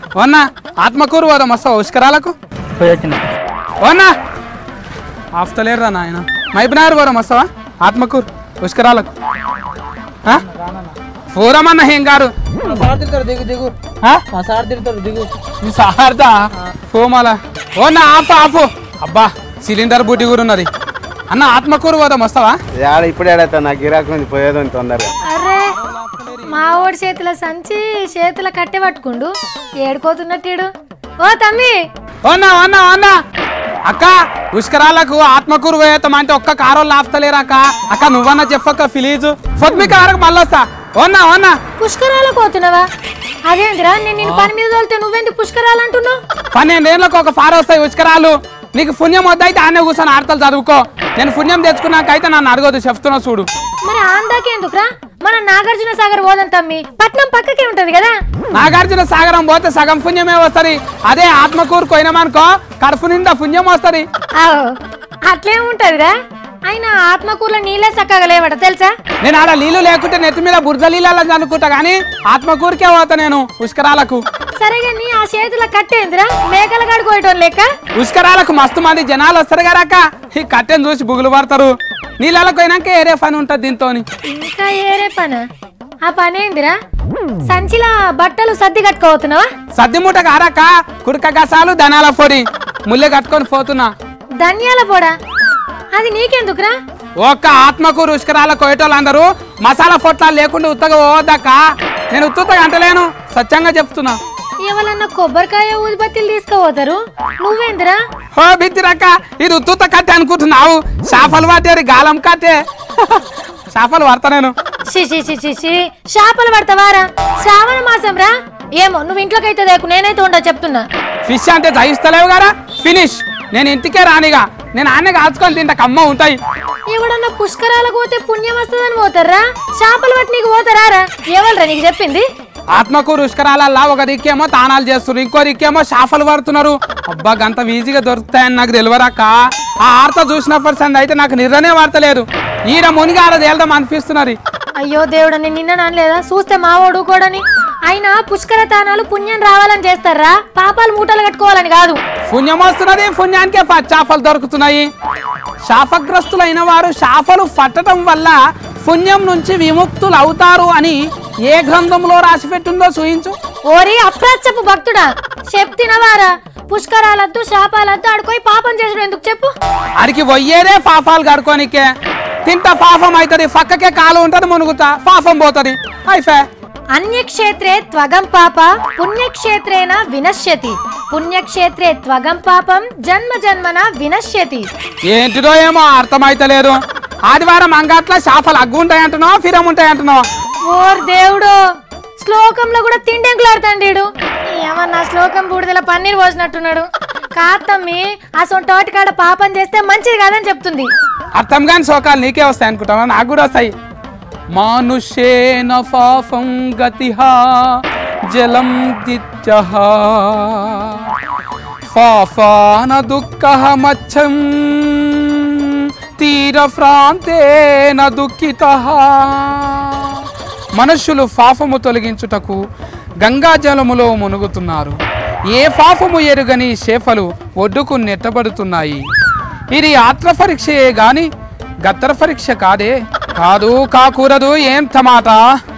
ఓన్నా ఆత్మకూరు పోదాం వస్తావా ఉష్కరాలకు పోయి వచ్చిన ఓన్నా ఆఫ్తలేరురా నాయన మైబనార్ పోదాం వస్తావా ఆత్మకూరు ఉష్కరాలకు ఆ? పోరామన్న ఏం గారు మా సార్ తిడతారు దిగు దిగు ఆ? మా సార్ తిడతారు దిగు నీ సార్దా పోమాల ఓన్నా ఆపు ఆపు అబ్బా సిలిండర్ బుడ్డి కూడా ఉన్నది అన్న ఆత్మకూరు పోదాం వస్తావా ఆడ ఇప్పుడే ఆడతా నాకు గిరాకు ఉంది పోయేదని తొందరగా అరే మా ఓడి చేతుల సంచి చేతుల కట్టె పట్టుకుండు ఏడుకోతున్నట్టు ఓ తమ్మి ఓనా ఓనా ఓనా అక్క ఉష్కరాలకు ఆత్మకూరు పోయేతాం అంటే ఒక్క కారోళ్ళు ఆపుతలేరు అక్క అక్క నువ్వన్నా చెప్పక్క ఫిలీజు పొద్దుమి కారకు మళ్ళీ వస్తా ఓనా ఓనా పుష్కరాలకు పోతున్నావా అదేంటిరా నేను నిన్ను పని మీద తోలితే నువ్వెందుకు పుష్కరాలు అంటున్నావు పన్నెండేళ్ళకు ఒక ఫార్ వస్తాయి ఉష్కరాలు నీకు పుణ్యం వద్దయితే ఆనే కూర్చొని ఆడతలు చదువుకో నేను పుణ్యం తెచ్చుకున్నాకైతే నన్ను అడగదు చెప్తున్నా చూడు మరి ఆందాకెందుకురా మన నాగార్జున సాగర్ పోదాం తమ్మి పట్నం పక్కకే ఉంటది కదా నాగార్జున సాగరం పోతే సగం పుణ్యమే వస్తుంది అదే ఆత్మకూరు పోయినామనుకో కడుపు నిండా పుణ్యం వస్తుంది ఆవో, అట్లే ఉంటదిరా అయినా ఆత్మకూరులో నీళ్ళే చక్కగా లేవట తెలుసా నేను ఆడ నీళ్లు లేకుంటే నెత్తి మీద బురద నీళ్ళని అనుకుంటా కానీ ఆత్మకూరుకే పోతా నేను ఉష్కరాలకు సరేగా నీ ఆ చేతుల కట్టేందిరా మేకల కాడుకోయటం లేక ఉష్కరాలకు మస్తు మంది జనాలు వస్తారు కదక్క ఈ కట్టెను చూసి బుగులు పడతారు నీళ్ళకి పోయినాక ఏరే పని ఉంటుంది దీంతో ఇంకా ఏరే పన ఆ పనేందిరా సంచిలా బట్టలు సర్ది కట్టుకోతున్నావా సద్ది మూట కారక్క కుడక గసాలు ధనాల పొడి ముల్లె కట్టుకొని పోతున్నా ధనియాల పొడా అది నీకెందుకురా ఒక్క ఆత్మకూరు ఉష్కరాల కోయటోళ్ళందరూ మసాలా పొట్లాలు లేకుండా ఉత్తగా పోవద్దక్క నేను ఉత్తుగా అంటలేను సత్యంగా చెప్తున్నా ఎవరన్నా కొబ్బరికాయ ఊదిబత్తీలు తీసుకుపోతారు నువ్వేందిరా హో బిత్తిరక్క ఇది ఉత్తుత కట్టే అనుకుంటున్నావు చేపలు పట్టేది గాలం కట్టే చేపలు పడతా నేను షి షి షి షి షి చేపలు పడతావారా శ్రావణ మాసం రా ఏమో నువ్వు ఇంట్లోకి అయితే దేకు నేనైతే ఉండవు చెప్తున్నా ఫిష్ అంటే దహిస్తలేవు కదా ఫినిష్ నేను ఇంటికే రానిగా నేను ఆనే కాల్చుకొని తింటా కమ్మ ఉంటాయి ఎవడన్నా పుష్కరాలకు పోతే పుణ్యం వస్తుందని పోతారా చేపలు పట్టి నీకు పోతారా రా ఎవరురా నీకు చెప్పింది ఆత్మకూరు ఉష్కరాలల్లా ఒక దిక్కేమో తానాలు చేస్తున్నారు ఇంకో దిక్కేమో షాఫలు పడుతున్నారు అబ్బా గంత ఈజీగా దొరుకుతాయని నాకు తెలియరాక ఆ ఆర్త చూసినప్పటి సంది అయితే నాకు నిర్ణయం వాడతలేదు ఈడ మునిగి ఆడ తేల్దాం అనిపిస్తున్నది అయ్యో దేవుడు నేను నిన్న లేదా చూస్తే మా ఓడు కూడాని అయినా పుష్కర తానాలు పుణ్యం రావాలని చేస్తారా పాపాలు మూటలు కట్టుకోవాలని కాదు పుణ్యం వస్తున్నది పుణ్యానికే ప- చేపలు దొరుకుతున్నాయి శాపగ్రస్తులైన వారు శాపలు పట్టడం వల్ల పుణ్యం నుంచి విముక్తులు అవుతారు అని ఏ గ్రంథంలో రాసి పెట్టిందో చూయించు ఓరి అప్రాచ్యపు భక్తుడా చెప్తినవారా పుష్కరాలద్దు శాపాలద్దు ఆడుకోయి పాపం చేసుడు ఎందుకు చెప్పు అడికి పోయేదే పాపాలు కడుకోనికే తింటా పాపం అవుతుంది పక్కకే కాలు ఉంటుంది మునుగుతా పాపం పోతుంది అయిఫే అన్యక్షేత్రే త్వగం పాప పుణ్యక్షేత్రేన వినశ్యతి పుణ్యక్షేత్రే త్వగం పాపం జన్మ జన్మన వినశ్యతి ఏంటిదో ఏమో అర్థమైతలేదు ఆదివారం అంగట్ల చేపలు అగ్గు ఉంటాయి అంటున్నావు ఫిరం ఉంటాయి అంటున్నావు ఓర్ దేవుడు శ్లోకంలో కూడా తిండెంకులాడుతాండీడు ఏమన్నా శ్లోకం బూడిదల పన్నీర్ పోసినట్టున్నాడు కాతమ్మి ఆ సొంటోటి కాడ పాపం చేస్తే మంచిది కాదని చెప్తుంది అర్థం కాని శోకాలు నీకే వస్తాయి అనుకుంటావా నాకు కూడా వస్తాయి మానుషేన పాపం గతిహా జలం దిత్యః పాపాన దుఃఖ మచ్చం తీర ప్రాంతేన దుఃఖిత మనుష్యులు పాపము తొలగించుటకు గంగా జలములో మునుగుతున్నారు ఏ పాపము ఎరుగని చేపలు ఒడ్డుకు నెట్టబడుతున్నాయి ఇది ఆత్ర పరీక్షయే గాని గత్తర పరీక్ష కాదే కాదు కాకూరదు ఏం టమాటా